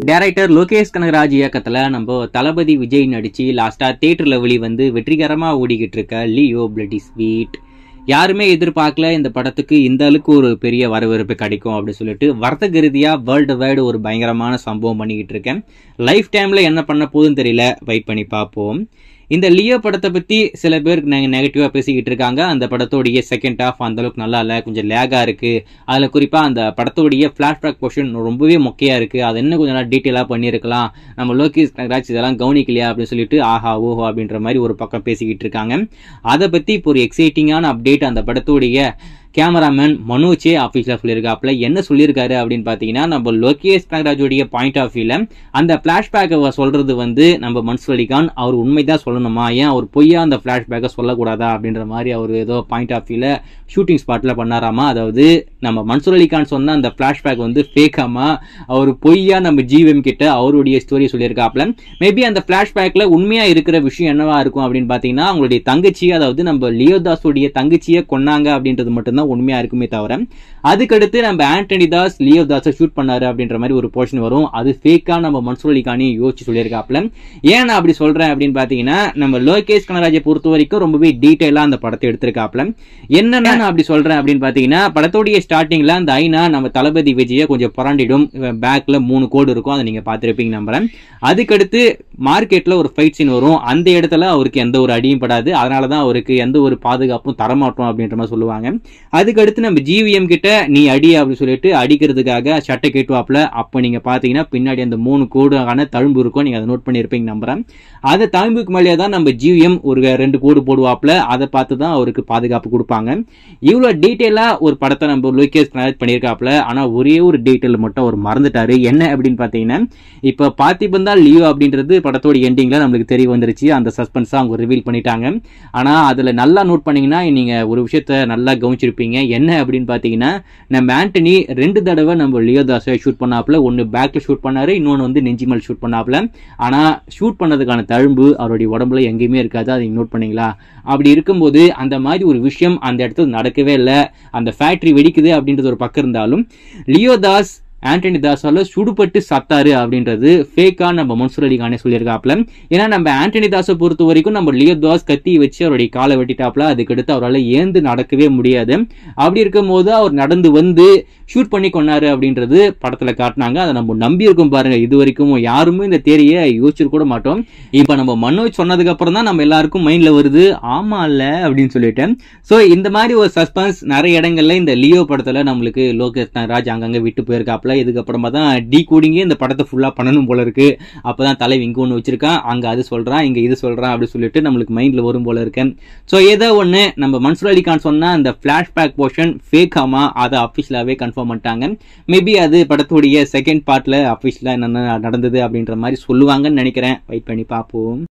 director Lokesh Kanagaraj இயக்கத்துல நம்ம தளபதி விஜய் நடிச்சு லாஸ்டா தியேட்டர்ல வெளிவந்து வெற்றிகரமா ஓடிக்கிட்டு இருக்க லியோ பிளடி ஸ்வீட் யாருமே எதிர்பார்க்கல இந்த படத்துக்கு இந்த அளவுக்கு ஒரு பெரிய வரவேற்பு கிடைக்கும் அப்படின்னு சொல்லிட்டு வர்த்தக ரீதியா வேர்ல்டு வைடு ஒரு பயங்கரமான சம்பவம் பண்ணிக்கிட்டு இருக்கேன் லைஃப் டைம்ல என்ன பண்ண போகுதுன்னு தெரியல வெயிட் பண்ணி பார்ப்போம் இந்த லியோ படத்தை பத்தி சில பேர் நெகட்டிவா பேசிக்கிட்டு இருக்காங்க அந்த படத்தோடைய செகண்ட் ஹாஃப் அந்த அளவுக்கு நல்லா இல்ல கொஞ்சம் லேகா இருக்கு அதுல குறிப்பா அந்த படத்தோடைய பிளாஷ்பேக் போர்ஷன் ரொம்பவே மொக்கையா இருக்கு அது இன்னும் கொஞ்சம் நல்லா டீட்டெயிலா பண்ணியிருக்கலாம் நம்ம லோகேஷ் கனகராஜ் இதெல்லாம் கவனிக்கலையா அப்படின்னு சொல்லிட்டு ஆஹா ஓஹோ அப்படின்ற மாதிரி ஒரு பக்கம் பேசிக்கிட்டு இருக்காங்க அதை பத்தி இப்போ ஒரு எக்ஸைட்டிங்கான அப்டேட் அந்த படத்தோடைய கேமராமேன் மனோஜே ஆஃபீஸில் சொல்லியிருக்காப்புல என்ன சொல்லியிருக்காரு அப்படின்னு பார்த்தீங்கன்னா நம்ம லோகேஷ் கனகராஜோடைய பாயிண்ட் ஆஃப் வியூல அந்த ஃப்ளாஷ்பேக்கை சொல்றது வந்து நம்ம மன்சூர் அலிகான் அவர் உண்மைதான் சொல்லணுமா ஏன் அவர் பொய்யா அந்த ஃப்ளாஷ்பேக்கை சொல்லக்கூடாதா அப்படின்ற மாதிரி அவர் ஏதோ பாயிண்ட் ஆஃப் வியூல ஷூட்டிங் ஸ்பாட்டில் பண்ணாராமா அதாவது நம்ம மன்சூர் அலிகான் சொன்ன அந்த ஃப்ளாஷ்பேக் வந்து ஃபேக்காமா அவர் பொய்யா நம்ம ஜிவிஎம் கிட்ட அவருடைய ஸ்டோரி சொல்லியிருக்காப்புல மேபி அந்த ஃப்ளாஷ்பேக்கில் உண்மையா இருக்கிற விஷயம் என்னவா இருக்கும் அப்படின்னு பார்த்தீங்கன்னா அவங்களுடைய தங்கச்சி அதாவது நம்ம லியோதாஸோடைய தங்கச்சியை கொன்னாங்க அப்படின்றது மட்டும்தான் தான் உண்மையா இருக்குமே தவிர அதுக்கடுத்து நம்ம ஆண்டனி தாஸ் லியோ தாஸை ஷூட் பண்ணாரு அப்படின்ற மாதிரி ஒரு போர்ஷன் வரும் அது ஃபேக்கா நம்ம மன்சூர் அலிகானி யோசிச்சு சொல்லியிருக்காப்ல ஏன் நான் அப்படி சொல்றேன் அப்படின்னு பாத்தீங்கன்னா நம்ம லோகேஷ் கனராஜை பொறுத்த வரைக்கும் ரொம்பவே டீட்டெயிலா அந்த படத்தை எடுத்திருக்காப்ல என்னன்னா நான் அப்படி சொல்றேன் அப்படின்னு பாத்தீங்கன்னா படத்தோடைய ஸ்டார்டிங்ல அந்த ஐநா நம்ம தளபதி விஜய கொஞ்சம் புரண்டிடும் பேக்ல மூணு கோடு இருக்கும் அதை நீங்க பார்த்திருப்பீங்க நம்புறேன் அதுக்கடுத்து மார்க்கெட்ல ஒரு ஃபைட் சீன் வரும் அந்த இடத்துல அவருக்கு எந்த ஒரு அடியும் படாது அதனாலதான் அவருக்கு எந்த ஒரு பாதுகாப்பும் தரமாட்டோம் அப்படின்ற மாதிரி சொல்லுவாங்க அதுக்கடுத்து நம்ம ஜிவிஎம் கிட்ட நீ அடி அப்படின்னு சொல்லிட்டு அடிக்கிறதுக்காக சட்டை கேட்டுவாப்ல அப்ப நீங்க பாத்தீங்கன்னா பின்னாடி அந்த மூணு கோடான தழும்பு இருக்கும் நீங்க அதை நோட் பண்ணிருப்பீங்க நம்புறேன் அந்த தழும்புக்கு மேலேயே தான் நம்ம ஜிவிஎம் ஒரு ரெண்டு கோடு போடுவாப்ல அதை பார்த்து தான் அவருக்கு பாதுகாப்பு கொடுப்பாங்க இவ்வளவு டீட்டெயிலா ஒரு படத்தை நம்ம லோகேஷ் கனெக்ட் பண்ணியிருக்காப்ல ஆனா ஒரே ஒரு டீட்டெயில் மட்டும் அவர் மறந்துட்டாரு என்ன அப்படின்னு பாத்தீங்கன்னா இப்ப பார்த்திபன் தான் லியோ அப்படின்றது படத்தோட எண்டிங்ல நம்மளுக்கு தெரிய வந்துருச்சு அந்த சஸ்பென்ஸா அவங்க ரிவீல் பண்ணிட்டாங்க ஆனா அதுல நல்லா நோட் பண்ணீங்கன்னா நீங்க ஒரு விஷயத்த நல்லா கவனிச்சிருப்பீங்க என்ன அப்படின்னு பாத்தீங்கன்னா நம்ம ஆண்டனி ரெண்டு தடவை நம்ம லியோதாஸை ஷூட் பண்ணாப்புல ஒன்னு பேக்ல ஷூட் பண்ணாரு இன்னொன்னு வந்து நெஞ்சி மேல் ஷூட் பண்ணாப்புல ஆனா ஷூட் பண்ணதுக்கான தழும்பு அவருடைய உடம்புல எங்கேயுமே இருக்காது அதை நோட் பண்ணீங்களா அப்படி இருக்கும்போது அந்த மாதிரி ஒரு விஷயம் அந்த இடத்துல நடக்கவே இல்லை அந்த ஃபேக்டரி வெடிக்குது அப்படின்றது ஒரு பக்கம் இருந்தாலும் லியோதாஸ் ஆண்டனி தாஸால சுடுபட்டு சத்தாரு அப்படின்றது ஃபேக்கா நம்ம மன்சூர் அலி கானே சொல்லியிருக்காப்ல ஏன்னா நம்ம ஆண்டனி தாஸை பொறுத்த வரைக்கும் நம்ம லியோ தாஸ் கத்தி வச்சு அவருடைய காலை வெட்டிட்டாப்ல அதுக்கடுத்து அவரால் ஏந்து நடக்கவே முடியாது அப்படி இருக்கும் போது அவர் நடந்து வந்து ஷூட் பண்ணி கொண்டாரு அப்படின்றது படத்துல காட்டினாங்க அதை நம்ம நம்பி இருக்கோம் பாருங்க இது வரைக்கும் யாருமே இந்த தேரியை யோசிச்சிருக்க கூட மாட்டோம் இப்ப நம்ம மனோஜ் சொன்னதுக்கு அப்புறம் தான் நம்ம எல்லாருக்கும் மைண்ட்ல வருது ஆமா இல்ல அப்படின்னு சொல்லிட்டேன் சோ இந்த மாதிரி ஒரு சஸ்பென்ஸ் நிறைய இடங்கள்ல இந்த லியோ படத்துல நம்மளுக்கு லோகேஷ் ராஜ் அங்கங்க விட்டு போயிருக்காப்ல இதுக்கப்புறமா தான் டீ கோடிங்கே இந்த படத்தை ஃபுல்லா பண்ணணும் போல இருக்கு அப்பதான் தலை இங்க ஒன்று வச்சிருக்கான் அங்க அது சொல்றான் இங்க இது சொல்றான் அப்படின்னு சொல்லிட்டு நம்மளுக்கு மைண்ட்ல வரும் போல இருக்கு சோ ஏதோ ஒண்ணு நம்ம மன்சூர் அலி கான் சொன்ன அந்த பிளாஷ்பேக் போர்ஷன் ஃபேக் ஆமா அதை அபிஷியலாவே கன்ஃபார்ம் பண்ணிட்டாங்க மேபி அது படத்துடைய செகண்ட் பார்ட்ல அபிஷியலா என்னென்ன நடந்தது அப்படின்ற மாதிரி சொல்லுவாங்கன்னு நினைக்கிறேன் வெயிட் பண்ணி பார்ப்போம்